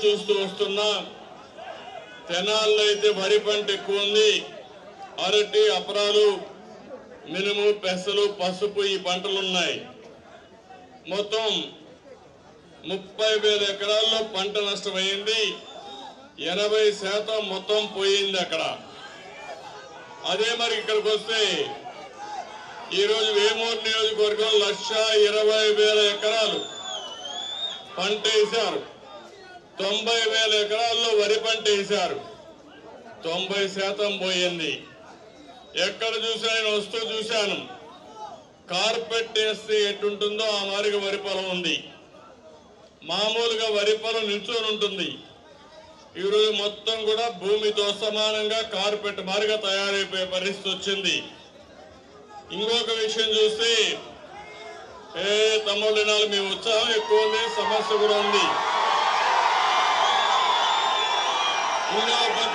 చూస్తూ వస్తున్నా తెనాల్లో అయితే వరి పంట ఎక్కువ ఉంది అరటి అపరాలు మినుము పెసలు పసుపు ఈ పంటలు ఉన్నాయి మొత్తం ముప్పై వేల ఎకరాల్లో పంట నష్టమైంది ఎనభై శాతం మొత్తం పోయింది అక్కడ అదే మరి ఇక్కడికి వస్తే ఈరోజు వేమూరు నియోజకవర్గం లక్ష ఇరవై వేల ఎకరాలు పంట వేశారు తొంభై వేల ఎకరాల్లో వరి పంట వేశారు తొంభై శాతం పోయింది ఎక్కడ చూసా నేను వస్తూ చూశాను కార్పెట్ వేస్తే ఎట్టుంటుందో ఆ మారిగా వరి పొలం ఉంది మామూలుగా వరి పొలం నిల్చొని ఉంటుంది ఈరోజు మొత్తం కూడా భూమితో సమానంగా కార్పెట్ మారిగా తయారైపోయే పరిస్థితి వచ్చింది ఇంకొక విషయం చూస్తే ఏ తమ్ముళ్ళు నాలు మీ ఉత్సాహం ఎక్కువ ఉంది సమస్య కూడా ఉంది ఇంకో పక్క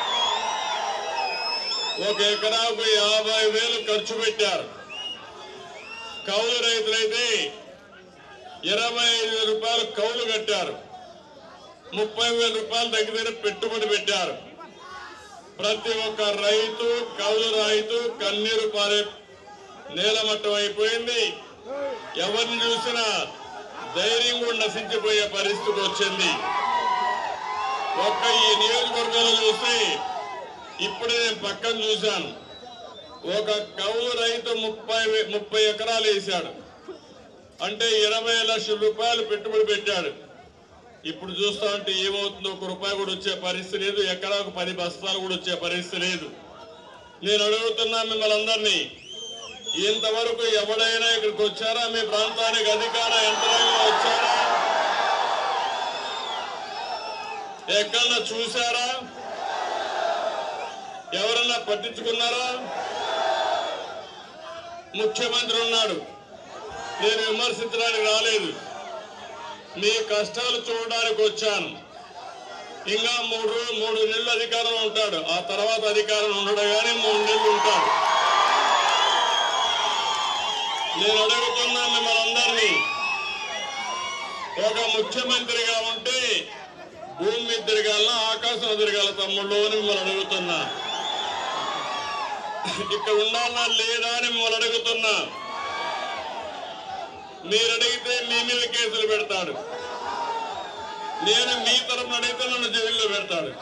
ఒక ఎకరాకు యాభై వేలు ఖర్చు పెట్టారు కౌలు రైతులైతే ఇరవై ఐదు వేల రూపాయలు కౌలు కట్టారు ముప్పై వేల రూపాయలు దగ్గర పెట్టుబడి పెట్టారు ప్రతి ఒక్క రైతు కౌలు రైతు కన్నీరు పారే నేలమట్టం అయిపోయింది ఎవరిని చూసినా ధైర్యం కూడా నశించిపోయే పరిస్థితి వచ్చింది ఒక్క ఈ నియోజకవర్గంలో చూస్తే ఇప్పుడే నేను పక్కన చూశాను ఒక కౌలు రైతు ముప్పై వే- ముప్పై ఎకరాలు వేశాడు అంటే ఇరవై లక్షల రూపాయలు పెట్టుబడి పెట్టాడు ఇప్పుడు చూస్తా ఉంటే ఏమవుతుందో ఒక రూపాయి కూడా వచ్చే పరిస్థితి లేదు ఎకరాకు పది బస్తాలు కూడా వచ్చే పరిస్థితి లేదు నేను అడుగుతున్నా మిమ్మల్ని అందరినీ ఇంతవరకు ఎవడైనా ఇక్కడికి వచ్చారా మీ ప్రాంతానికి అధికార యంత్రాంగం వచ్చారా ఎక్కడన్నా చూసారా ఎవరన్నా పట్టించుకున్నారా ముఖ్యమంత్రి ఉన్నాడు నేను విమర్శించడానికి రాలేదు మీ కష్టాలు చూడడానికి వచ్చాను ఇంకా మూడు రోజులు మూడు నెలలు అధికారం ఉంటాడు ఆ తర్వాత అధికారం ఉండడు కానీ మూడు నెలలు ఉంటాడు నేను అడుగుతున్నా మిమ్మల్ని అందరినీ ఒక ముఖ్యమంత్రిగా ఉంటే భూమి తిరగాల ఆకాశం తిరగాల తమ్ముళ్ళు అని మిమ్మల్ని అడుగుతున్నా ఇక్కడ ఉండాలా లేదా అని మిమ్మల్ని అడుగుతున్నా మీరు అడిగితే మీ మీద కేసులు పెడతాడు నేను మీ తరపున అడిగితే నన్ను జైల్లో పెడతాడు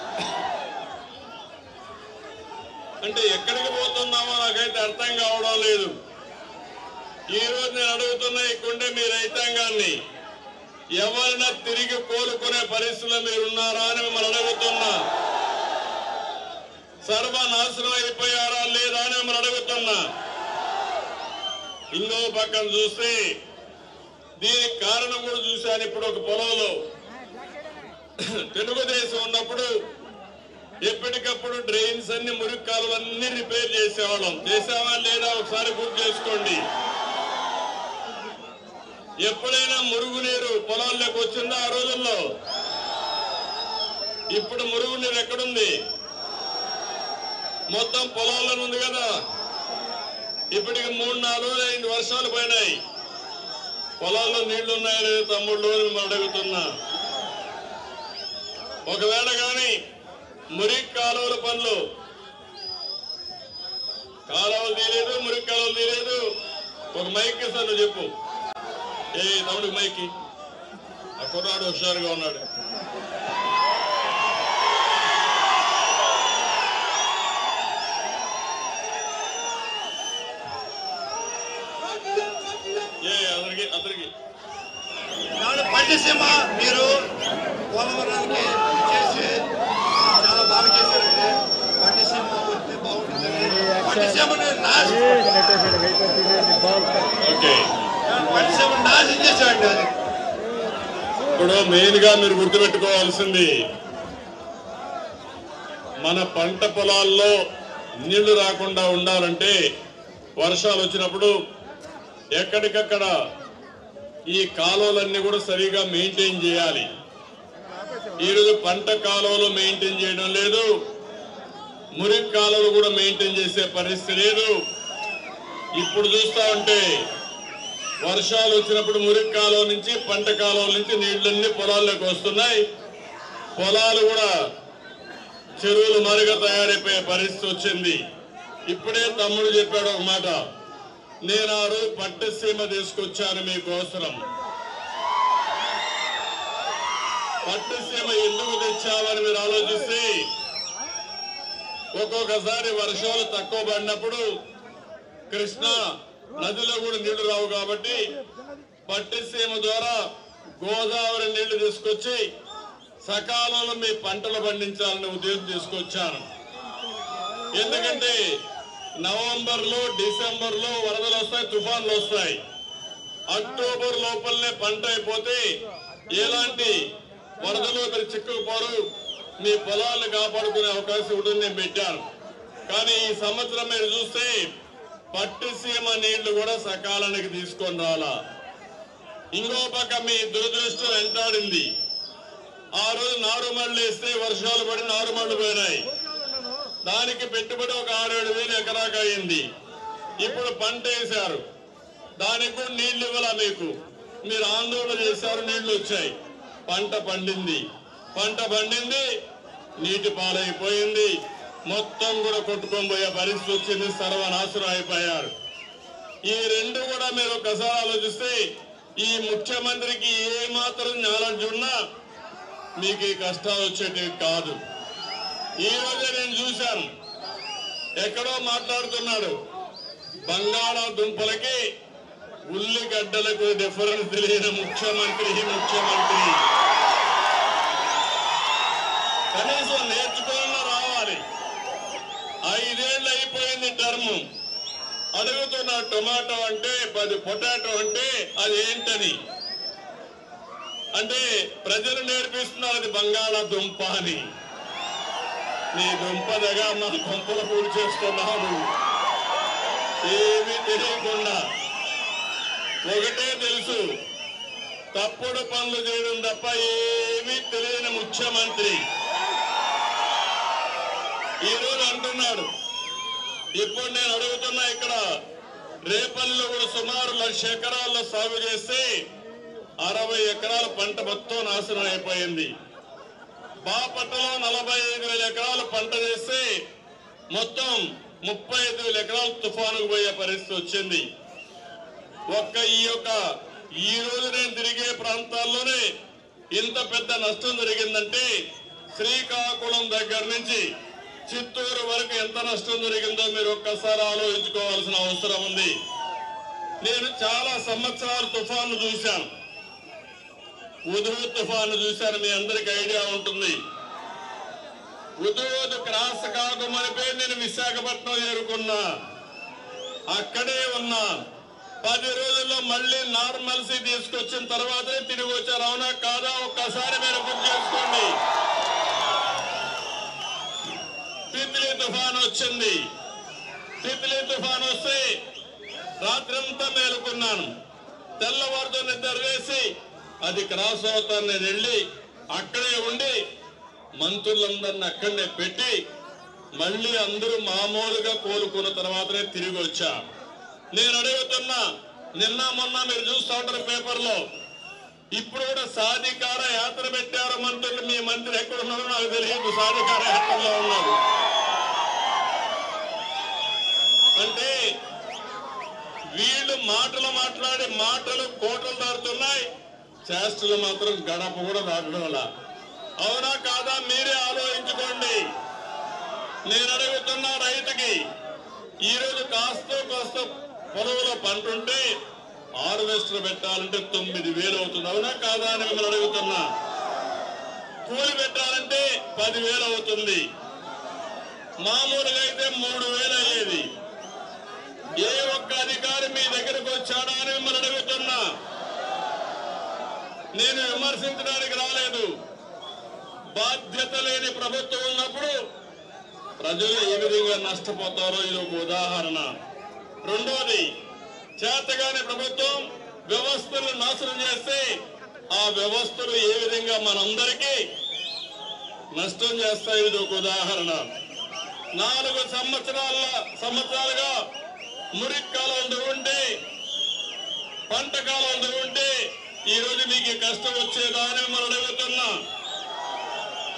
అంటే ఎక్కడికి పోతున్నామో నాకైతే అర్థం కావడం లేదు ఈ రోజు నేను అడుగుతున్న ఇక్కడుండే మీ రైతాంగాన్ని ఎవరైనా తిరిగి కోలుకునే పరిస్థితిలో మీరున్నారా అని మిమ్మల్ని అడుగుతున్నా సర్వనాశనం అయిపోయారా లేదా అని మిమ్మల్ని అడుగుతున్నా ఇంకో పక్కన చూస్తే దీనికి కారణం కూడా చూశాను ఇప్పుడు ఒక పొలంలో తెలుగుదేశం ఉన్నప్పుడు ఎప్పటికప్పుడు డ్రైన్స్ అన్ని మురికి కాలువన్నీ రిపేర్ చేసేవాళ్ళం చేసావా లేదా ఒకసారి గుర్తు చేసుకోండి ఎప్పుడైనా మురుగునీరు పొలాల్లోకి వచ్చిందా ఆ రోజుల్లో ఇప్పుడు మురుగునీరు ఎక్కడుంది మొత్తం పొలాల్లో ఉంది కదా ఇప్పటికి మూడు నాలుగు రోజులు ఐదు వర్షాలు పోయినాయి పొలాల్లో నీళ్లు ఉన్నాయా లేదా తమ్ముళ్ళు అని మిమ్మల్ని అడుగుతున్నా ఒకవేళ కానీ మురికి కాలువల పనులు కాలువలు తీయలేదు మురికి కాలువలు తీయలేదు ఒక మైక్ ఇస్తాను నువ్వు చెప్పు ఏ తమ్ముడు మైకి ఆ కుర్రాడు హుషారుగా ఉన్నాడు ఏ అతనికి అతనికి కాబట్టి పట్టిసీమ మీరు పోలవరానికి చేసి చాలా బాగా చేశారండి పట్టిసీమ వస్తే బాగుంటుందండి పట్టిసీమని నాశనం ఓకే పట్టిసీమ నాశనం చేశాడండి అది ఇప్పుడు మెయిన్ గా మీరు గుర్తుపెట్టుకోవాల్సింది మన పంట పొలాల్లో నీళ్లు రాకుండా ఉండాలంటే వర్షాలు వచ్చినప్పుడు ఎక్కడికక్కడ ఈ కాలువలన్నీ కూడా సరిగా మెయింటైన్ చేయాలి ఈరోజు పంట కాలువలు మెయింటైన్ చేయడం లేదు మురికి కాలువలు కూడా మెయింటైన్ చేసే పరిస్థితి లేదు ఇప్పుడు చూస్తా ఉంటే వర్షాలు వచ్చినప్పుడు మురికి కాలువ నుంచి పంట కాలువ నుంచి నీళ్లన్నీ పొలాల్లోకి వస్తున్నాయి పొలాలు కూడా చెరువులు మరుగా తయారైపోయే పరిస్థితి వచ్చింది ఇప్పుడే తమ్ముడు చెప్పాడు ఒక మాట నేను ఆ రోజు పట్టసీమ తీసుకొచ్చాను మీకోసరం పట్టసీమ ఎందుకు తెచ్చామని మీరు ఆలోచిస్తే ఒక్కొక్కసారి వర్షాలు తక్కువ పడినప్పుడు కృష్ణా నదిలో కూడా నీళ్లు రావు కాబట్టి పట్టిసీమ ద్వారా గోదావరి నీళ్లు తీసుకొచ్చి సకాలంలో మీ పంటలు పండించాలని ఉద్దేశం తీసుకొచ్చాను ఎందుకంటే నవంబర్ లో డిసెంబర్ లో వరదలు వస్తాయి తుఫాన్లు వస్తాయి అక్టోబర్ లోపలనే పంట అయిపోతే ఎలాంటి వరదలు మీరు చిక్కుకుపోరు మీ పొలాలను కాపాడుకునే అవకాశం ఉంటుంది నేను పెట్టాను కానీ ఈ సంవత్సరం మీరు చూస్తే పట్టుసీమ నీళ్లు కూడా సకాలానికి తీసుకొని రాలా ఇంకో పక్క మీ దురదృష్టం వెంటాడింది ఆ రోజు నారుమళ్ళు వేస్తే వర్షాలు పడి నారుమళ్ళు పోయినాయి దానికి పెట్టుబడి ఒక ఆరేడు వేలు ఎకరాకు అయింది ఇప్పుడు పంట వేశారు దానికి కూడా నీళ్లు ఇవ్వాల మీకు మీరు ఆందోళన చేశారు నీళ్లు వచ్చాయి పంట పండింది పంట పండింది నీటి పాలైపోయింది మొత్తం కూడా కొట్టుకొని పోయే పరిస్థితి వచ్చింది సర్వనాశనం అయిపోయారు ఈ రెండు కూడా మీరు ఒకసారి ఆలోచిస్తే ఈ ముఖ్యమంత్రికి ఏ మాత్రం నాలెడ్జ్ ఉన్నా మీకు ఈ కష్టాలు వచ్చేటివి కాదు ఈ రోజే నేను చూశాను ఎక్కడో మాట్లాడుతున్నాడు బంగాళాదుంపలకి ఉల్లిగడ్డలకు డిఫరెన్స్ తెలియని ముఖ్యమంత్రి ఈ ముఖ్యమంత్రి కనీసం నేర్చుకోవాలన్నా రావాలి ఐదేళ్ళు అయిపోయింది టర్మ్ అడుగుతున్న టొమాటో అంటే పది పొటాటో అంటే అది ఏంటని అంటే ప్రజలు నేర్పిస్తున్నారు అది బంగాళాదుంప అని నీ దుంపదగా మా దుంపల పూడి చేస్తున్నావు ఏమీ తెలియకుండా ఒకటే తెలుసు తప్పుడు పనులు చేయడం తప్ప ఏమీ తెలియని ముఖ్యమంత్రి ఈరోజు అంటున్నాడు ఇప్పుడు నేను అడుగుతున్నా ఇక్కడ రేపల్లిలో కూడా సుమారు లక్ష ఎకరాల్లో సాగు చేస్తే అరవై ఎకరాల పంట మొత్తం నాశనం అయిపోయింది బాపట్లలో నలభై ఐదు వేల ఎకరాలు పంట చేస్తే మొత్తం ముప్పై ఐదు వేల ఎకరాలు తుఫానుకు పోయే పరిస్థితి వచ్చింది ఒక్క ఈ యొక్క ఈ రోజు నేను తిరిగే ప్రాంతాల్లోనే ఇంత పెద్ద నష్టం జరిగిందంటే శ్రీకాకుళం దగ్గర నుంచి చిత్తూరు వరకు ఎంత నష్టం జరిగిందో మీరు ఒక్కసారి ఆలోచించుకోవాల్సిన అవసరం ఉంది నేను చాలా సంవత్సరాలు తుఫాను చూశాను ఉదురు తుఫాను చూశాను మీ అందరికి ఐడియా ఉంటుంది ఉదూదు క్రాస్ కాకమనిపై నేను విశాఖపట్నం చేరుకున్నా అక్కడే ఉన్నా పది రోజుల్లో మళ్ళీ నార్మల్సీ తీసుకొచ్చిన తర్వాతే తిరిగి వచ్చారు అవునా కాదా ఒక్కసారి మీరు గుర్తు చేసుకోండి తిత్లీ తుఫాన్ వచ్చింది తిత్లీ తుఫాన్ వస్తే రాత్రంతా మేలుకున్నాను తెల్లవారుతో నిద్ర వేసి అది క్రాస్ అవుతాను నేను వెళ్ళి అక్కడే ఉండి మంత్రులందరిని అక్కడనే పెట్టి మళ్ళీ అందరూ మామూలుగా కోలుకున్న తర్వాతనే తిరిగి వచ్చా నేను అడుగుతున్నా నిన్న మొన్న మీరు చూస్తూ ఉంటారు పేపర్లో ఇప్పుడు కూడా సాధికార యాత్ర పెట్టారు మంత్రులు మీ మంత్రి ఎక్కడ ఉన్నారో నాకు తెలియదు సాధికార యాత్రలో ఉన్నారు అంటే వీళ్ళు మాటలు మాట్లాడి మాటలు కోటలు దాడుతున్నాయి చేష్టలు మాత్రం గడప కూడా దాటడం లా. అవునా కాదా మీరే ఆలోచించుకోండి నేను అడుగుతున్న రైతుకి ఈ రోజు కాస్త కాస్త పొలంలో పంట ఉంటే హార్వెస్టర్ పెట్టాలంటే తొమ్మిది వేలు అవుతుంది అవునా కాదా అని మిమ్మల్ని అడుగుతున్నా కూలి పెట్టాలంటే పదివేలు అవుతుంది మామూలుగా అయితే మూడు వేలు అయ్యేది ఏ ఒక్క అధికారి మీ దగ్గరకు వచ్చాడా అని మిమ్మల్ని అడుగుతున్నా నేను విమర్శించడానికి రాలేదు బాధ్యత లేని ప్రభుత్వం ఉన్నప్పుడు ప్రజలు ఏ విధంగా నష్టపోతారో ఇది ఒక ఉదాహరణ రెండోది చేతగాని ప్రభుత్వం వ్యవస్థలు నాశనం చేస్తే ఆ వ్యవస్థలు ఏ విధంగా మనందరికీ నష్టం చేస్తాయి ఇది ఒక ఉదాహరణ నాలుగు సంవత్సరాల సంవత్సరాలుగా మురికి కాలం ఉంటే పంట కాలం ఉంటే ఈ రోజు మీకు ఈ కష్టం వచ్చేదా అని మనం అడుగుతున్నా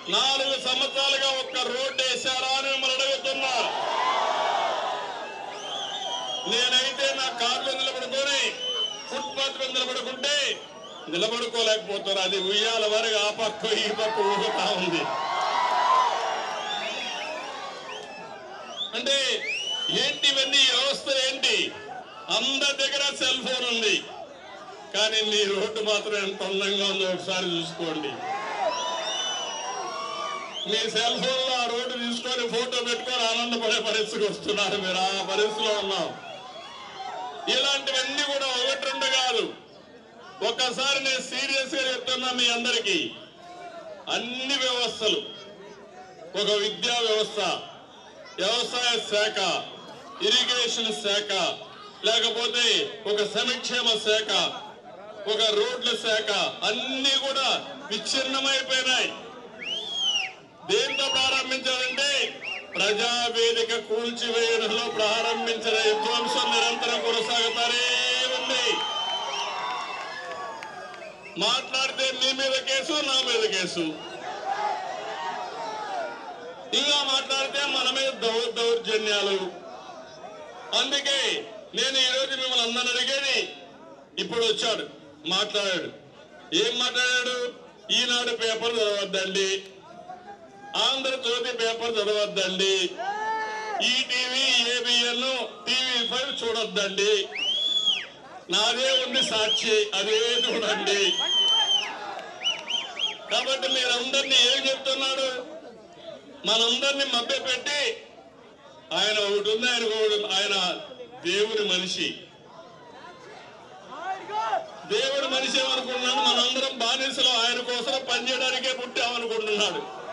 నాలుగు సంవత్సరాలుగా ఒక్క రోడ్డు వేశారా అని మిమ్మల్ని అడుగుతున్నా నేనైతే నా కార్లో నిలబడుకొని ఫుట్పాత్ మీద నిలబడుకుంటే నిలబడుకోలేకపోతున్నారు అది ఉయ్యాల వరకు ఆ పక్క ఈ పక్క ఊగుతా ఉంది అంటే ఏంటి ఇవన్నీ ఈ వ్యవస్థలు ఏంటి అందరి దగ్గర సెల్ ఫోన్ ఉంది కానీ మీ రోడ్డు మాత్రం ఎంత అందంగా ఉందో ఒకసారి చూసుకోండి మీ సెల్ ఫోన్ లో ఆ రోడ్డు తీసుకొని ఫోటో పెట్టుకొని ఆనందపడే పరిస్థితికి వస్తున్నారు మీరు ఆ పరిస్థితిలో ఉన్నాం ఇలాంటివన్నీ కూడా ఒకటి రెండు కాదు ఒక్కసారి నేను సీరియస్ గా చెప్తున్నా మీ అందరికీ అన్ని వ్యవస్థలు ఒక విద్యా వ్యవస్థ వ్యవసాయ శాఖ ఇరిగేషన్ శాఖ లేకపోతే ఒక సంక్షేమ శాఖ ఒక రోడ్ల శాఖ అన్ని కూడా విచ్ఛిన్నమైపోయినాయి దేంతో ప్రారంభించారంటే ప్రజావేదిక కూల్చివేయడంలో ప్రారంభించిన విధ్వంసం నిరంతరం కొనసాగుతారే ఉంది మాట్లాడితే మీ మీద కేసు నా మీద కేసు ఇంకా మాట్లాడితే మన మీద దౌ దౌర్జన్యాలు అందుకే నేను ఈరోజు మిమ్మల్ని అందరిని అడిగేది ఇప్పుడు వచ్చాడు మాట్లాడాడు ఏం మాట్లాడాడు ఈనాడు పేపర్ చదవద్దండి ఆంధ్రజ్యోతి పేపర్ చదవద్దండి ఈటీవీ ఏబిఎన్ టీవీ ఫైవ్ చూడొద్దండి నాదే ఉంది సాక్షి అదే చూడండి కాబట్టి మీరందరినీ ఏం చెప్తున్నాడు మనందరినీ మభ్యపెట్టి ఆయన ఒకటి ఉంది ఆయన ఒకటి ఆయన దేవుని మనిషి దేవుడు మనిషి ఏమనుకున్నాడు మనందరం బానిసలు ఆయన కోసం పనిచేయడానికే పుట్టామనుకుంటున్నాడు